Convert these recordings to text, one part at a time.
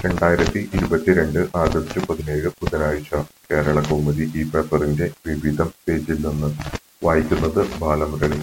രണ്ടായിരത്തി ഇരുപത്തിരണ്ട് ആഗസ്റ്റ് പതിനേഴ് ബുധനാഴ്ച കേരളകൗമുദി ഈ പേപ്പറിന്റെ വിവിധം പേജിൽ നിന്ന് വായിക്കുന്നത് ബാലമുരളി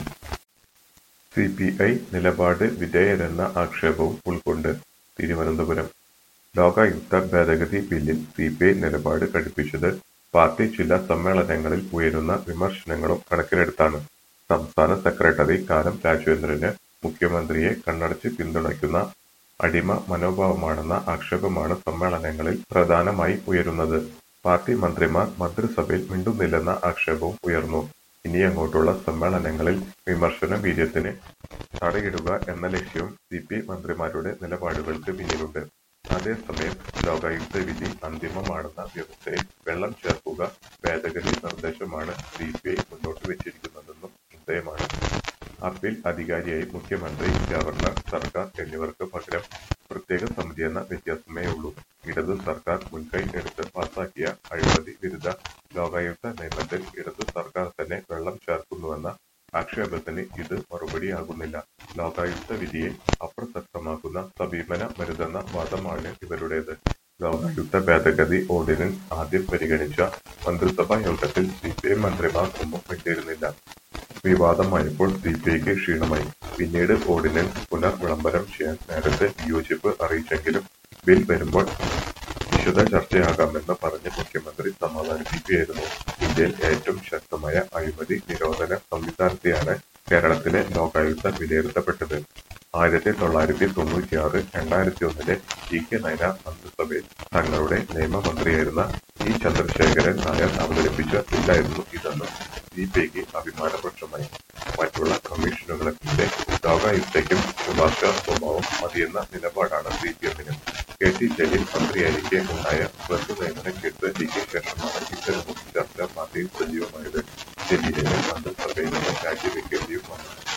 സി പി ഐ നിലപാട് വിധേയരെന്ന ആക്ഷേപവും ഉൾക്കൊണ്ട് തിരുവനന്തപുരം ലോകായുക്ത ഭേദഗതി ബില്ലിൽ സി പി ഐ നിലപാട് കടുപ്പിച്ചത് പാർട്ടി ചില സമ്മേളനങ്ങളിൽ ഉയരുന്ന വിമർശനങ്ങളും കണക്കിലെടുത്താണ് സംസ്ഥാന സെക്രട്ടറി കാനം രാജേന്ദ്രന് മുഖ്യമന്ത്രിയെ കണ്ണടച്ച് പിന്തുണയ്ക്കുന്ന അടിമ മനോഭാവമാണെന്ന ആക്ഷേപമാണ് സമ്മേളനങ്ങളിൽ പ്രധാനമായി ഉയരുന്നത് പാർട്ടി മന്ത്രിമാർ മന്ത്രിസഭയിൽ മിണ്ടുന്നില്ലെന്ന ആക്ഷേപവും ഉയർന്നു ഇനിയങ്ങോട്ടുള്ള സമ്മേളനങ്ങളിൽ വിമർശന വീര്യത്തിന് തടയിടുക എന്ന ലക്ഷ്യവും സി പി മന്ത്രിമാരുടെ നിലപാടുകൾക്ക് പിന്നിലുണ്ട് അതേസമയം ലോകായുക്ത വിധി അന്തിമമാണെന്ന വ്യവസ്ഥയിൽ വെള്ളം ചേർക്കുക ഭേദഗതി നിർദ്ദേശമാണ് സി പി ഐ മുന്നോട്ട് വെച്ചിരിക്കുന്നതെന്നും ശ്രദ്ധേയമാണ് അപ്പീൽ അധികാരിയായി മുഖ്യമന്ത്രി ഗവർണർ സർക്കാർ എന്നിവർക്ക് പകരം പ്രത്യേക സമിതി എന്ന വ്യത്യാസമേ ഉള്ളൂ ഇടതു സർക്കാർ മുൻകൈ എടുത്ത് പാസാക്കിയ അഴിമതി വിരുദ്ധ ലോകായുക്ത നിയമത്തിൽ ഇടതു സർക്കാർ തന്നെ വെള്ളം ചേർക്കുന്നുവെന്ന ആക്ഷേപത്തിന് ഇത് മറുപടിയാകുന്നില്ല ലോകായുക്ത വിധിയെ അപ്രസക്തമാക്കുന്ന സമീപനമരുതെന്ന വാദമാണ് ഇവരുടേത് ലോകായുക്ത ഭേദഗതി ഓർഡിനൻസ് ആദ്യം പരിഗണിച്ച മന്ത്രിസഭാ യോഗത്തിൽ സി പി ഐ മന്ത്രിമാർ ഒന്നും വേണ്ടിയിരുന്നില്ല വിവാദമായപ്പോൾ സി പി ഐക്ക് ക്ഷീണമായി പിന്നീട് ഓർഡിനൻസ് പുനർവിളംബരം ചെയ്യാൻ നേരത്തെ വിയോജിപ്പ് അറിയിച്ചെങ്കിലും ബിൽ വരുമ്പോൾ വിശദ ചർച്ചയാകാമെന്ന് പറഞ്ഞ് മുഖ്യമന്ത്രി സമാധാനിപ്പിക്കുകയായിരുന്നു ഇന്ത്യയിൽ ഏറ്റവും ശക്തമായ അഴിമതി നിരോധന സംവിധാനത്തെയാണ് കേരളത്തിലെ ലോകായുക്ത വിലയിരുത്തപ്പെട്ടത് ആയിരത്തി തൊള്ളായിരത്തി തൊണ്ണൂറ്റിയാറ് രണ്ടായിരത്തി ഒന്നിലെ ടി കെ നയന മന്ത്രിസഭയിൽ തങ്ങളുടെ നിയമമന്ത്രിയായിരുന്ന ഇ ചന്ദ്രശേഖരൻ നായർ അവതരിപ്പിച്ച ബില്ലായിരുന്നു ഇതെന്ന് സി പി ഐക്ക് അഭിമാനപക്ഷമായി മറ്റുള്ള കമ്മീഷനുകളെ ലോകായുക്തയ്ക്കും ശുപാർശ സ്വഭാവം മതിയെന്ന നിലപാടാണ് സി പി എമ്മിന് കെ ടി ജലീൽ മന്ത്രിയായിരിക്കെ ഉണ്ടായ ബന്ധു നിയമന കേസ് ഡിക്ക് ശേഷമാണ് ഇത്തരമൊരു ചർച്ച പാർട്ടിയിൽ സജീവമായത് ജലീലിന് മന്ത്രിസഭയിൽ നിന്ന് രാജിവെക്കേണ്ടിയും വന്നു